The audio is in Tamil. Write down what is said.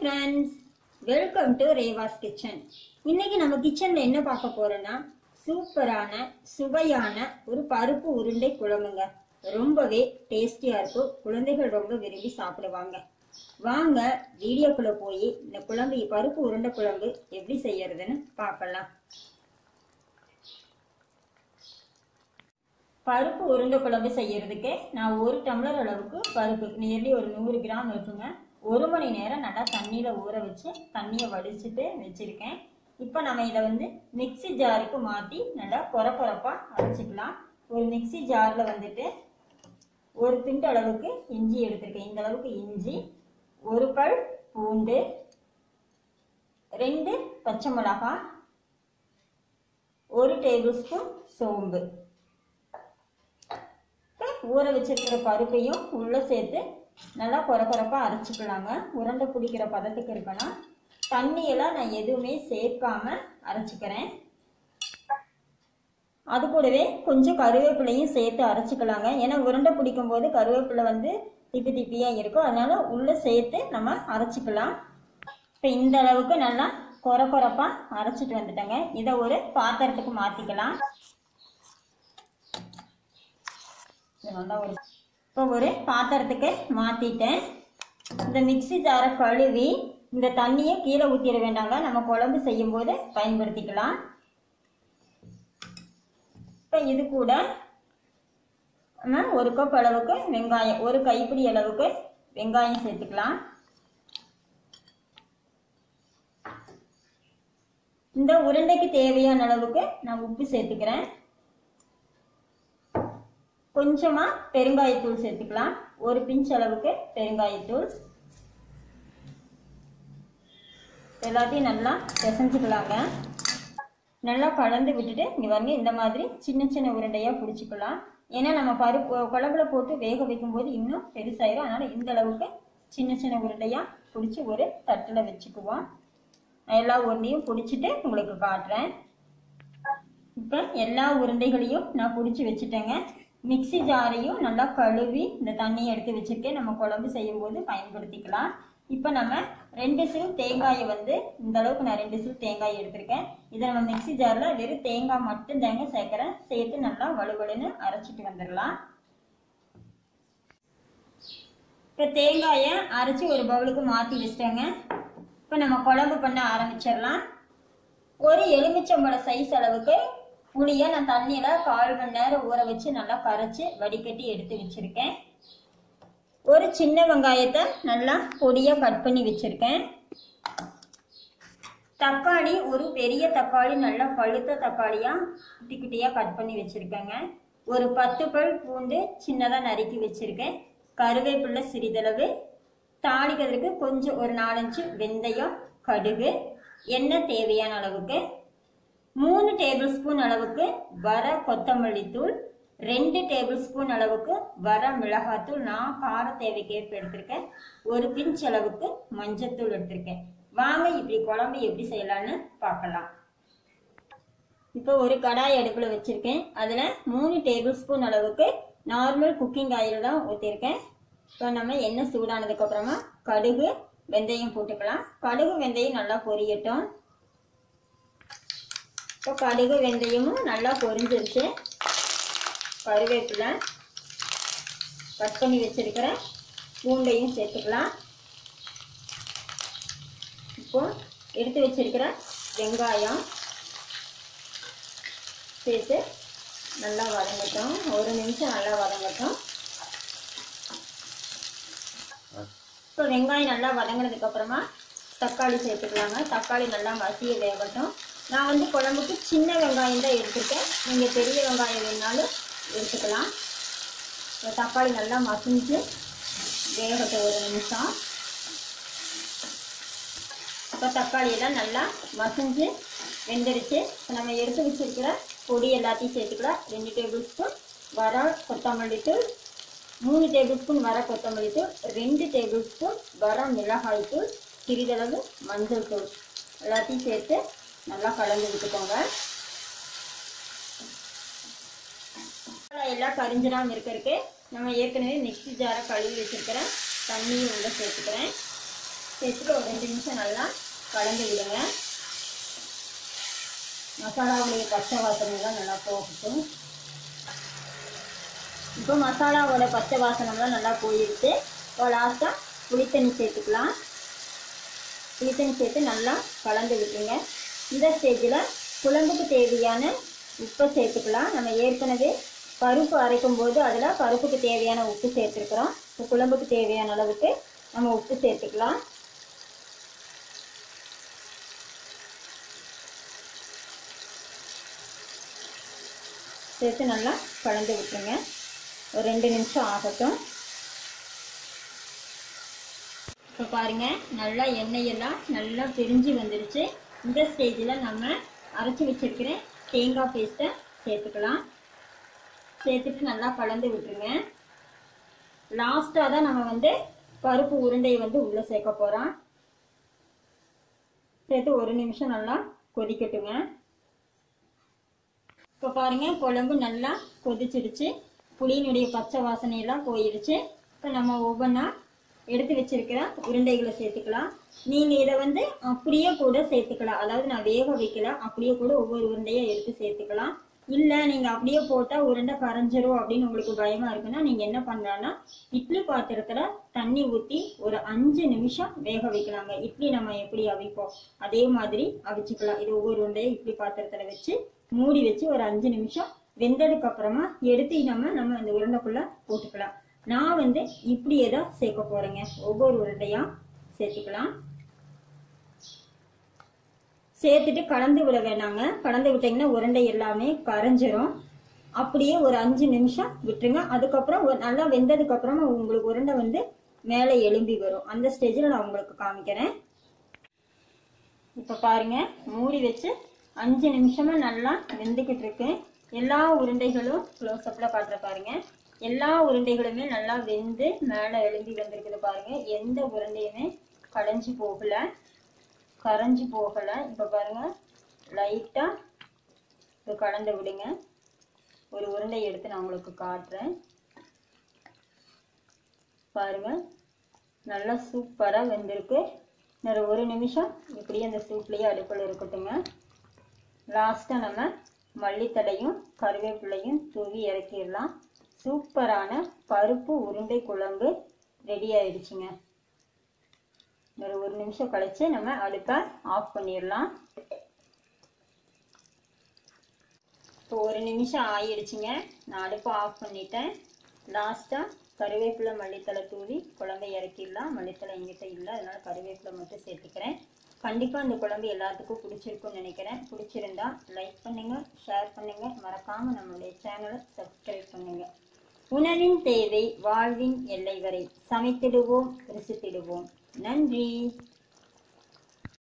friends welcome to Reva's kitchen இன்னைக்கு நம்ம கிச்சன்ல என்ன பார்க்க போறோம்னா சூப்பரான சுவையான ஒரு பருப்பு உருண்டை குழம்புங்க ரொம்பவே டேஸ்டியா இருக்கும் குழந்தைகள் ரொம்ப விரும்பி சாப்பிடுவாங்க வாங்க வீடியோக்குள்ள போய் இந்த குழம்பு பருப்பு உருண்டை குழம்பு எப்படி செய்யறதுன்னு பார்க்கலாம் பருப்பு உருண்டை குழம்பு செய்யறதுக்கு நான் ஒரு டம்ளர் அளவுக்கு பருப்பு நியர்லி ஒரு நூறு கிராம் இருக்குங்க ஒரு மணி நேரம் நல்லா தண்ணியில் ஊற வச்சு தண்ணியை வடிச்சிட்டு வச்சுருக்கேன் இப்போ நம்ம இதை வந்து மிக்ஸி ஜாருக்கு மாற்றி நல்லா கொர கொரப்பாக அரைச்சிக்கலாம் ஒரு மிக்ஸி ஜாரில் வந்துட்டு ஒரு பிண்ட் அளவுக்கு இஞ்சி எடுத்திருக்கேன் இந்த அளவுக்கு இஞ்சி ஒரு பல் பூண்டு ரெண்டு பச்சை மிளகாய் ஒரு டேபிள் ஸ்பூன் சோம்பு ஊற வச்சிருக்கிற பருப்பையும் உள்ளே சேர்த்து நல்லா கொர கொரப்பாக அரைச்சிக்கலாங்க உருண்டை பிடிக்கிற பதத்துக்கு இருக்கணும் தண்ணியெல்லாம் நான் எதுவுமே சேர்க்காம அரைச்சிக்கிறேன் அது கூடவே கொஞ்சம் கருவேப்பிலையும் சேர்த்து அரைச்சிக்கலாங்க ஏன்னா உருண்டை பிடிக்கும் போது கருவேப்பிலை வந்து திப்பி திப்பியாக இருக்கும் அதனால உள்ளே சேர்த்து நம்ம அரைச்சிக்கலாம் இப்போ இந்த அளவுக்கு நல்லா கொர கொரப்பாக அரைச்சிட்டு வந்துட்டேங்க இதை ஒரு பாத்திரத்துக்கு மாற்றிக்கலாம் இது நல்லா ஒரு இப்போ ஒரு பாத்திரத்துக்கு மாற்றிட்டேன் இந்த மிக்ஸி ஜாரை கழுவி இந்த தண்ணியை கீழே ஊற்றிட வேண்டாங்க நம்ம குழம்பு செய்யும்போது பயன்படுத்திக்கலாம் இப்போ இது கூட நம்ம ஒரு கப் அளவுக்கு வெங்காயம் ஒரு கைப்பிடி அளவுக்கு வெங்காயம் சேர்த்துக்கலாம் இந்த உருண்டைக்கு தேவையான அளவுக்கு நான் உப்பு சேர்த்துக்கிறேன் கொஞ்சமாக பெருங்காயத்தூள் சேர்த்துக்கலாம் ஒரு பிஞ்ச் அளவுக்கு பெருங்காயத்தூள் எல்லாத்தையும் நல்லா பிசைஞ்சுக்கலாங்க நல்லா கலந்து விட்டுட்டு இங்கே பாருங்க இந்த மாதிரி சின்ன சின்ன உருண்டையாக பிடிச்சிக்கலாம் ஏன்னா நம்ம பருப்பு குழம்புல போட்டு வேக வைக்கும்போது இன்னும் பெருசாயிரும் அதனால் இந்த அளவுக்கு சின்ன சின்ன உருண்டையாக பிடிச்சி ஒரு தட்டில் வச்சுக்குவோம் எல்லா உருண்டையும் பிடிச்சிட்டு உங்களுக்கு காட்டுறேன் இப்போ எல்லா உருண்டைகளையும் நான் பிடிச்சி வச்சுட்டேங்க மிக்ஸி ஜாரையும் நல்லா கழுவி இந்த தண்ணியை எடுத்து வச்சுருக்கேன் நம்ம குழம்பு செய்யும்போது பயன்படுத்திக்கலாம் இப்போ நம்ம ரெண்டு சில் தேங்காயை வந்து இந்த அளவுக்கு நான் ரெண்டு சில் தேங்காய் எடுத்திருக்கேன் இதை நம்ம மிக்ஸி ஜாரில் வெறும் தேங்காய் மட்டும் தேங்க சேர்க்குறேன் சேர்த்து நல்லா வலுவலுன்னு அரைச்சிட்டு வந்துடலாம் இப்போ தேங்காயை அரைச்சி ஒரு பவுலுக்கு மாற்றி வச்சிட்டேங்க இப்போ நம்ம குழம்பு பண்ண ஆரம்பிச்சிடலாம் ஒரு எலுமிச்சம்பழம் சைஸ் அளவுக்கு புளியை நான் தண்ணியில் கால் மணி நேரம் ஊற வச்சு நல்லா கரைச்சி வடிகட்டி எடுத்து வச்சுருக்கேன் ஒரு சின்ன வெங்காயத்தை நல்லா பொடியாக கட் பண்ணி வச்சுருக்கேன் தக்காளி ஒரு பெரிய தக்காளி நல்லா பழுத்த தக்காளியாக குட்டி குட்டியாக கட் பண்ணி வச்சுருக்கேங்க ஒரு பத்து பல் பூண்டு சின்னதாக நறுக்கி வச்சுருக்கேன் கருவேப்பிலை சிறிதளவு தாளிக்கிறதுக்கு கொஞ்சம் ஒரு நாலஞ்சு வெந்தயம் கடுகு எண்ணெய் தேவையான அளவுக்கு மூணு டேபிள் ஸ்பூன் அளவுக்கு வர கொத்தமல்லி தூள் ரெண்டு டேபிள் ஸ்பூன் அளவுக்கு வர மிளகாத்தூள் நான் கார தேவைக்கேற்ப எடுத்திருக்கேன் ஒரு பிஞ்ச் அளவுக்கு மஞ்சத்தூள் எடுத்திருக்கேன் வாங்க இப்படி குழம்பு எப்படி செய்யலான்னு பார்க்கலாம் இப்போ ஒரு கடாய் அடுப்பில் வச்சுருக்கேன் அதில் மூணு டேபிள் ஸ்பூன் அளவுக்கு நார்மல் குக்கிங் ஆயில் தான் ஊற்றிருக்கேன் இப்போ நம்ம எண்ணெய் சூடானதுக்கப்புறமா கடுகு வெந்தயம் போட்டுக்கலாம் கடுகு வெந்தயம் நல்லா பொரியட்டும் இப்போ கடுகு வெந்தயமும் நல்லா பொரிஞ்சிருச்சு கருவேப்பிலை கட் பண்ணி வச்சிருக்கிற பூண்டையும் சேர்த்துக்கலாம் இப்போ எடுத்து வச்சிருக்கிற வெங்காயம் சேர்த்து நல்லா வதங்கட்டும் ஒரு நிமிஷம் நல்லா வதங்கட்டும் இப்போ வெங்காயம் நல்லா வதங்கினதுக்கு அப்புறமா தக்காளி சேர்த்துக்கலாங்க தக்காளி நல்லா மசிய வேகட்டும் நான் வந்து குழம்புக்கு சின்ன வெங்காயம் தான் எடுத்துருக்கேன் நீங்கள் பெரிய வெங்காயம் வேணாலும் எடுத்துக்கலாம் தக்காளி நல்லா மசிஞ்சு வேகட்டும் ஒரு நிமிஷம் இப்போ தக்காளியெல்லாம் நல்லா மசிஞ்சு வெந்துருச்சு இப்போ நம்ம எடுத்து வச்சுருக்கிற பொடி எல்லாத்தையும் சேர்த்துக்கலாம் ரெண்டு டேபிள் ஸ்பூன் வர கொத்தமல்லி தூள் மூணு டேபிள் ஸ்பூன் வர கொத்தமல்லி தூள் ரெண்டு டேபிள் ஸ்பூன் வர மிளகாய் தூள் சிறிதளவு மஞ்சள் தூள் எல்லாத்தையும் சேர்த்து நல்லா கலந்து விட்டுக்கோங்க எல்லாம் கரிஞ்சிடாமல் இருக்கிறதுக்கு நம்ம ஏற்கனவே மிக்ஸி ஜாரை கழுவி வச்சுருக்கிறேன் தண்ணியும் உள்ள சேர்த்துக்கிறேன் சேர்த்துட்டு ஒரு ரெண்டு நிமிஷம் நல்லா கலந்து விடுங்க மசாலாவுடைய பச்சை வாசனைலாம் நல்லா போகட்டும் இப்போ மசாலாவோட பச்சை வாசனைலாம் நல்லா போயிடுச்சு இப்போ லாஸ்ட்டாக புளித்தண்ணி சேர்த்துக்கலாம் புளித்தண்ணி சேர்த்து நல்லா கலந்து விட்டுருங்க இந்த ஸ்டேஜில் குழம்புக்கு தேவையான உப்பை சேர்த்துக்கலாம் நம்ம ஏற்கனவே பருப்பு அரைக்கும் போது அதில் பருப்புக்கு தேவையான உப்பு சேர்த்துருக்குறோம் இப்போ குழம்புக்கு தேவையான அளவுக்கு நம்ம உப்பு சேர்த்துக்கலாம் சேர்த்து நல்லா கலந்து விட்டுருங்க ஒரு ரெண்டு நிமிஷம் ஆகட்டும் இப்போ பாருங்க நல்லா எண்ணெயெல்லாம் நல்லா பிரிஞ்சு வந்துடுச்சு இந்த ஸ்டேஜில் நம்ம அரைச்சி வச்சிருக்கிற தேங்காய் பேஸ்ட்டை சேர்த்துக்கலாம் சேர்த்துட்டு நல்லா கலந்து விட்டுருங்க லாஸ்ட்டாக தான் நம்ம வந்து பருப்பு உருண்டையை வந்து உள்ளே சேர்க்க போகிறோம் சேர்த்து ஒரு நிமிஷம் நல்லா கொதிக்கட்டுங்க இப்போ பாருங்க குழம்பு நல்லா கொதிச்சிடுச்சு புளியினுடைய பச்சை வாசனையெல்லாம் போயிடுச்சு இப்போ நம்ம ஒவ்வொன்றா எடுத்து வச்சிருக்கிற உருண்டைகளை சேர்த்துக்கலாம் நீங்கள் இதை வந்து அப்படியே கூட சேர்த்துக்கலாம் அதாவது நான் வேக வைக்கல அப்படியே கூட ஒவ்வொரு உருண்டையாக எடுத்து சேர்த்துக்கலாம் இல்லை நீங்கள் அப்படியே போட்டால் உருண்டை கரைஞ்சிரும் அப்படின்னு உங்களுக்கு பயமாக இருக்குன்னா நீங்கள் என்ன பண்ணலான்னா இட்லி பாத்திரத்தில் தண்ணி ஊற்றி ஒரு அஞ்சு நிமிஷம் வேக வைக்கலாங்க இட்லி நம்ம எப்படி அவிப்போம் அதே மாதிரி அவிச்சுக்கலாம் இது ஒவ்வொரு உருண்டையும் இட்லி பாத்திரத்தில் வச்சு மூடி வச்சு ஒரு அஞ்சு நிமிஷம் வெந்ததுக்கு அப்புறமா எடுத்து நம்ம நம்ம அந்த உருண்டைக்குள்ள போட்டுக்கலாம் நான் வந்து இப்படியே தான் சேர்க்க போறேங்க ஒவ்வொரு உருண்டையா சேர்த்துக்கலாம் சேர்த்துட்டு கலந்து விட வேணாங்க கலந்து விட்டீங்கன்னா உருண்டை எல்லாமே கரைஞ்சிரும் அப்படியே ஒரு அஞ்சு நிமிஷம் விட்டுருங்க அதுக்கப்புறம் ஒரு நல்லா வெந்ததுக்கு அப்புறமா உங்களுக்கு உருண்டை வந்து மேலே எலும்பி வரும் அந்த ஸ்டேஜில் நான் உங்களுக்கு காமிக்கிறேன் இப்போ பாருங்க மூடி வச்சு அஞ்சு நிமிஷமா நல்லா வெந்துக்கிட்டு இருக்கு எல்லா உருண்டைகளும் க்ளோஸ் அப்ல காட்டுற பாருங்க எல்லா உருண்டைகளுமே நல்லா வெந்து மேலே எழும்பி வந்திருக்குது பாருங்க எந்த உருண்டையுமே கடைஞ்சி போகல கரைஞ்சி போகல இப்போ பாருங்க லைட்டா இப்போ கலந்து விடுங்க ஒரு உருண்டை எடுத்து நான் உங்களுக்கு காட்டுறேன் பாருங்க நல்லா சூப்பராக வெந்திருக்கு இன்னொரு ஒரு நிமிஷம் இப்படியே அந்த சூட்லேயே அடுப்பில் இருக்கட்டுங்க லாஸ்ட்டாக நம்ம மல்லித்தடையும் கருவேப்பிலையும் தூவி இறக்கிடலாம் சூப்பரான பருப்பு உருண்டை குழம்பு ரெடி ஆயிடுச்சுங்க ஒரு ஒரு நிமிஷம் கழிச்சு நம்ம அடுப்பை ஆஃப் பண்ணிடலாம் இப்போ ஒரு நிமிஷம் ஆயிடுச்சுங்க நான் அடுப்பை ஆஃப் பண்ணிட்டேன் லாஸ்ட்டாக கருவேப்பிலை மல்லித்தலை தூவி குழம்பை இறக்கிடலாம் மல்லித்தலை எங்கிட்ட இல்லை அதனால கருவேப்பிலை மட்டும் சேர்த்துக்கிறேன் கண்டிப்பாக இந்த குழம்பு எல்லாத்துக்கும் பிடிச்சிருக்கும்னு நினைக்கிறேன் பிடிச்சிருந்தா லைக் பண்ணுங்க ஷேர் பண்ணுங்க மறக்காம நம்மளுடைய சேனலை சப்ஸ்கிரைப் பண்ணுங்க உணவின் தேவை வாழ்வின் எல்லை வரை சமைத்திடுவோம் ருசித்திடுவோம் நன்றி